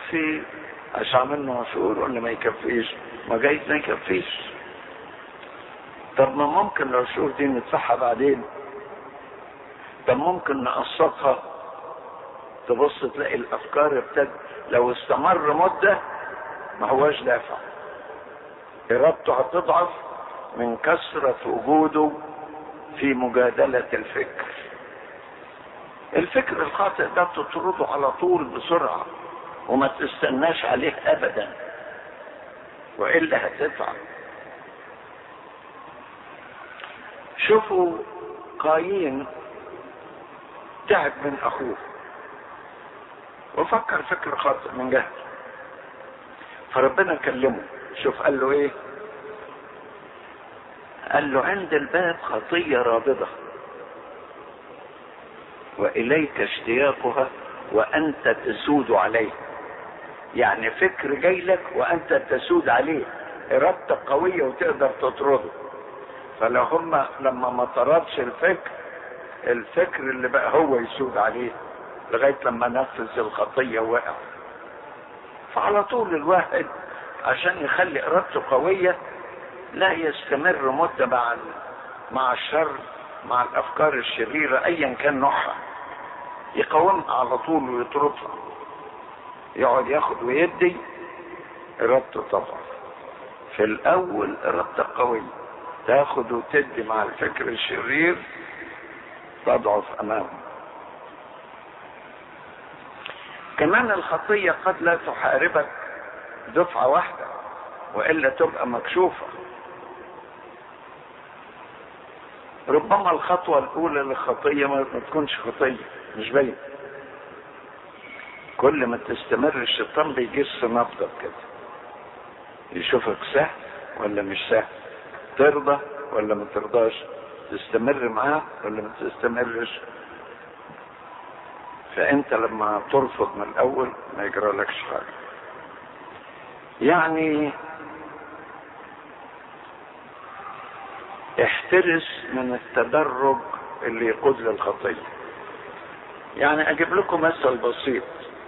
يكفي اشع منه عشور ولا ما يكفيش ما جايز ما يكفيش طب ما ممكن العشور دي ندفعها بعدين طب ممكن نقسطها تبص تلاقي الافكار ابتد لو استمر مده ما هواش دافع ارادته هتضعف من كثره وجوده في مجادله الفكر الفكر الخاطئ ده تطرده على طول بسرعه وما تستناش عليه ابدا والا هتدفع شوفوا قايين تعب من اخوه وفكر فكر خاطئ من جهل فربنا كلمه شوف قال له ايه قال له عند الباب خطيه رابضه واليك اشتياقها وانت تسود عليه يعني فكر جاي لك وانت تسود عليه ارادتك قويه وتقدر تطرده فلو هم لما ما طردش الفكر الفكر اللي بقى هو يسود عليه لغايه لما نفذ الخطيه وقع فعلى طول الواحد عشان يخلي ارادته قويه لا يستمر مده مع مع الشر مع الافكار الشريره ايا كان نوعها يقاومها على طول ويطردها يقعد ياخد ويدي ارادته تضعف في الاول ارادتك قويه تاخد وتدي مع الفكر الشرير تضعف امامه كمان الخطية قد لا تحاربك دفعة واحدة وإلا تبقى مكشوفة ربما الخطوة الأولى للخطية ما تكونش خطية مش باين كل ما تستمر الشيطان بيجس نبضك كده يشوفك سهل ولا مش سهل ترضى ولا ما ترضاش تستمر معاه ولا ما تستمرش فانت لما ترفض من الاول ما يجرى لكش حاجه يعني احترس من التدرج اللي يقود للخطيه يعني اجيب لكم مثل بسيط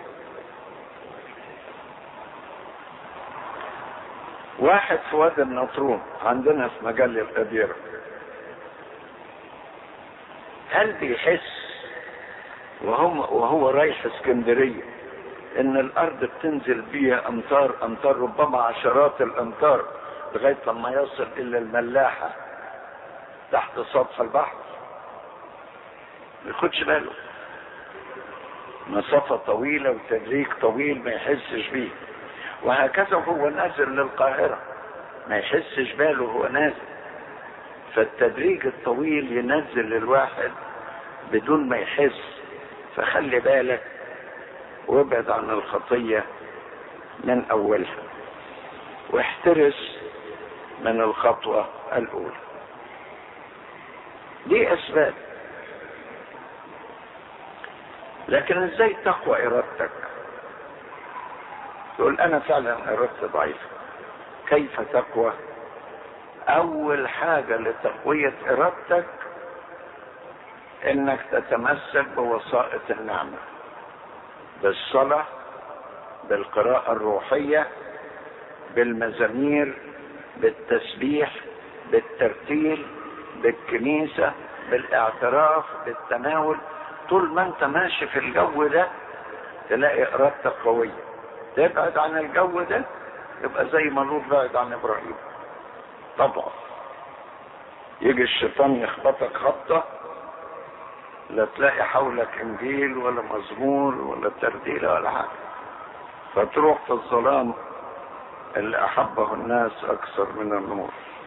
واحد في وادي النطرون عندنا في مجال القديرة هل بيحس وهو وهو رايح اسكندرية ان الارض بتنزل بيها امتار امتار ربما عشرات الامتار لغاية لما يصل الى الملاحة تحت سطح البحر ما ياخدش باله مسافة طويلة وتدريج طويل ما يحسش بيه وهكذا هو نازل للقاهرة ما يحسش باله هو نازل فالتدريج الطويل ينزل الواحد بدون ما يحس فخلي بالك وابعد عن الخطية من أولها واحترس من الخطوة الأولى دي أسباب لكن ازاي تقوى إرادتك تقول أنا فعلا إرادتي ضعيفة كيف تقوى أول حاجة لتقوية إرادتك انك تتمسك بوسائط النعمه بالصلاه بالقراءه الروحيه بالمزامير بالتسبيح بالترتيل بالكنيسه بالاعتراف بالتناول طول ما انت ماشي في الجو ده تلاقي ارادتك قويه تبعد عن الجو ده يبقى زي ما لوط بعد عن ابراهيم تضعف يجي الشيطان يخبطك خبطه لا تلاقي حولك انجيل ولا مزمور ولا ترديله ولا حاجه فتروح في الظلام اللي احبه الناس اكثر من النور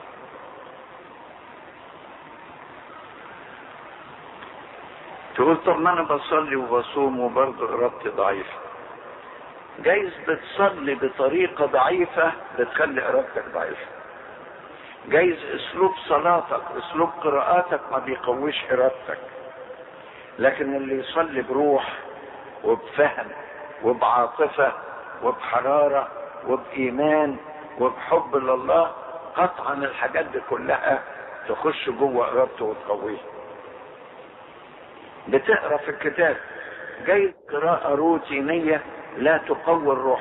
تقول طب ما انا بصلي وبصوم وبرضه ارادتي ضعيفه جايز بتصلي بطريقه ضعيفه بتخلي ارادتك ضعيفه جايز اسلوب صلاتك اسلوب قراءاتك ما بيقويش ارادتك لكن اللي يصلي بروح وبفهم وبعاطفة وبحرارة وبإيمان وبحب لله قطعا الحاجات دي كلها تخش جوه إرادته وتقويه بتقرا في الكتاب جاي قراءة روتينية لا تقوي الروح